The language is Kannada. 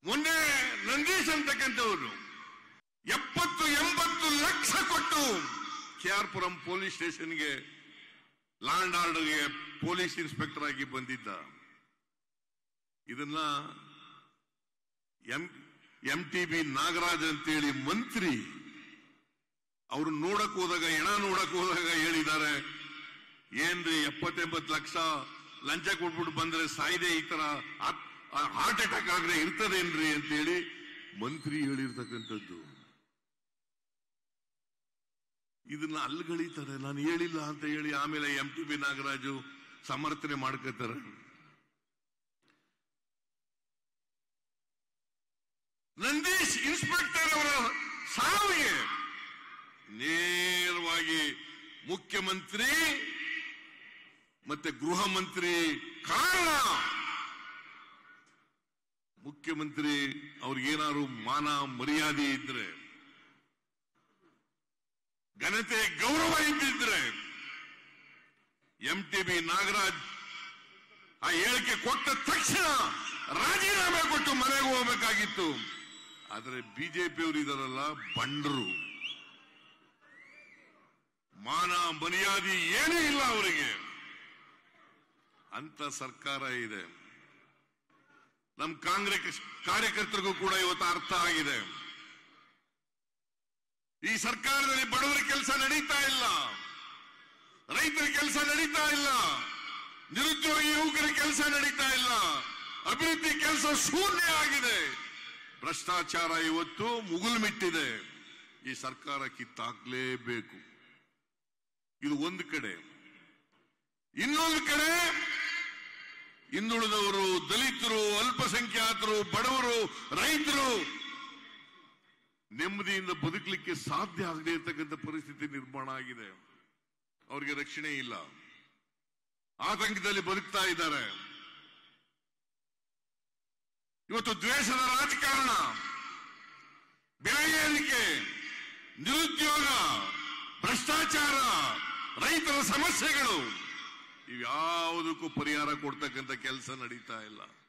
ಮೊನ್ನೆ ನಂದೀಶ್ ಅಂತಕ್ಕಂಥವ್ರು ಎಪ್ಪತ್ತು ಎಂಬತ್ತು ಲಕ್ಷ ಕೊಟ್ಟು ಕೆ ಆರ್ ಪುರಂ ಪೊಲೀಸ್ ಸ್ಟೇಷನ್ಗೆ ಲ್ಯಾಂಡ್ ಆರ್ಡರ್ಗೆ ಪೊಲೀಸ್ ಇನ್ಸ್ಪೆಕ್ಟರ್ ಆಗಿ ಬಂದಿದ್ದ ಇದನ್ನ M M T B Nagaraj ಅಂತೇಳಿ ಮಂತ್ರಿ ಅವ್ರು ನೋಡಕ್ ಹೋದಾಗ ಹೆಣ ನೋಡಕ್ ಹೋದಾಗ ಹೇಳಿದ್ದಾರೆ ಏನ್ರಿ ಎಪ್ಪತ್ತೆಂಬತ್ತು ಲಕ್ಷ ಲಂಚ ಕೊಟ್ಬಿಟ್ಟು ಬಂದ್ರೆ ಸಾಯ್ದೆ ಈ ತರ ಹಾರ್ಟ್ ಅಟ್ಯಾಕ್ ಆಗ್ರೆ ಇರ್ತದೇನ್ರಿ ಅಂತೇಳಿ ಮಂತ್ರಿ ಹೇಳಿರ್ತಕ್ಕಂಥದ್ದು ಇದನ್ನ ಅಲ್ಗಳಿತಾರೆ ನಾನು ಹೇಳಿಲ್ಲ ಅಂತ ಹೇಳಿ ಆಮೇಲೆ ಎಂ ಟಿ ಬಿ ನಾಗರಾಜು ಸಮರ್ಥನೆ ಮಾಡ್ಕೋತಾರೆ ನಂದೀಶ್ ಇನ್ಸ್ಪೆಕ್ಟರ್ ಅವರ ಸಾವಿಗೆ ನೇರವಾಗಿ ಮುಖ್ಯಮಂತ್ರಿ ಮತ್ತೆ ಗೃಹ ಮಂತ್ರಿ ಕಾರಣ ಮುಖ್ಯಮಂತ್ರಿ ಅವ್ರಿಗೇನಾದ್ರು ಮಾನ ಮರ್ಯಾದೆ ಇದ್ರೆ ಘನತೆ ಗೌರವ ಇದ್ದಿದ್ರೆ ಎಂ ಟಿ ಬಿ ನಾಗರಾಜ್ ಆ ಹೇಳಿಕೆ ಕೊಟ್ಟ ತಕ್ಷಣ ರಾಜೀನಾಮೆ ಕೊಟ್ಟು ಮನೆಗೆ ಹೋಗಬೇಕಾಗಿತ್ತು ಆದರೆ ಬಿಜೆಪಿಯವರು ಇದಾರಲ್ಲ ಬಂಡರು ಮಾನ ಮರ್ಯಾದೆ ಏನೂ ಇಲ್ಲ ಅವರಿಗೆ ಅಂತ ಸರ್ಕಾರ ಇದೆ ನಮ್ಮ ಕಾಂಗ್ರೆಸ್ ಕಾರ್ಯಕರ್ತರಿಗೂ ಕೂಡ ಇವತ್ತು ಅರ್ಥ ಆಗಿದೆ ಈ ಸರ್ಕಾರದಲ್ಲಿ ಬಡವರ ಕೆಲಸ ನಡೀತಾ ಇಲ್ಲ ರೈತರ ಕೆಲಸ ನಡೀತಾ ಇಲ್ಲ ನಿರುದ್ಯೋಗಿ ಯುವಕರ ಕೆಲಸ ನಡೀತಾ ಇಲ್ಲ ಅಭಿವೃದ್ಧಿ ಕೆಲಸ ಶೂನ್ಯ ಆಗಿದೆ ಭ್ರಷ್ಟಾಚಾರ ಇವತ್ತು ಮುಗುಲ್ಮಿಟ್ಟಿದೆ ಈ ಸರ್ಕಾರ ಕಿತ್ತಾಕ್ಲೇಬೇಕು ಇದು ಒಂದು ಕಡೆ ಇನ್ನೊಂದು ಕಡೆ ಹಿಂದುಳಿದವರು ದಲಿತರು ಅಲ್ಪಸಂಖ್ಯಾತರು ಬಡವರು ರೈತರು ನೆಮ್ಮದಿಯಿಂದ ಬದುಕಲಿಕ್ಕೆ ಸಾಧ್ಯ ಆಗದೆ ಇರತಕ್ಕಂಥ ಪರಿಸ್ಥಿತಿ ನಿರ್ಮಾಣ ಆಗಿದೆ ಅವರಿಗೆ ರಕ್ಷಣೆ ಇಲ್ಲ ಆತಂಕದಲ್ಲಿ ಬದುಕ್ತಾ ಇದ್ದಾರೆ ಇವತ್ತು ದ್ವೇಷದ ರಾಜಕಾರಣ ಬೆಲೆ ಏರಿಕೆ ನಿರುದ್ಯೋಗ ಭ್ರಷ್ಟಾಚಾರ ರೈತರ ಸಮಸ್ಯೆಗಳು ಇವ್ಯಾವುದಕ್ಕೂ ಪರಿಹಾರ ಕೊಡ್ತಕ್ಕಂಥ ಕೆಲಸ ನಡೀತಾ ಇಲ್ಲ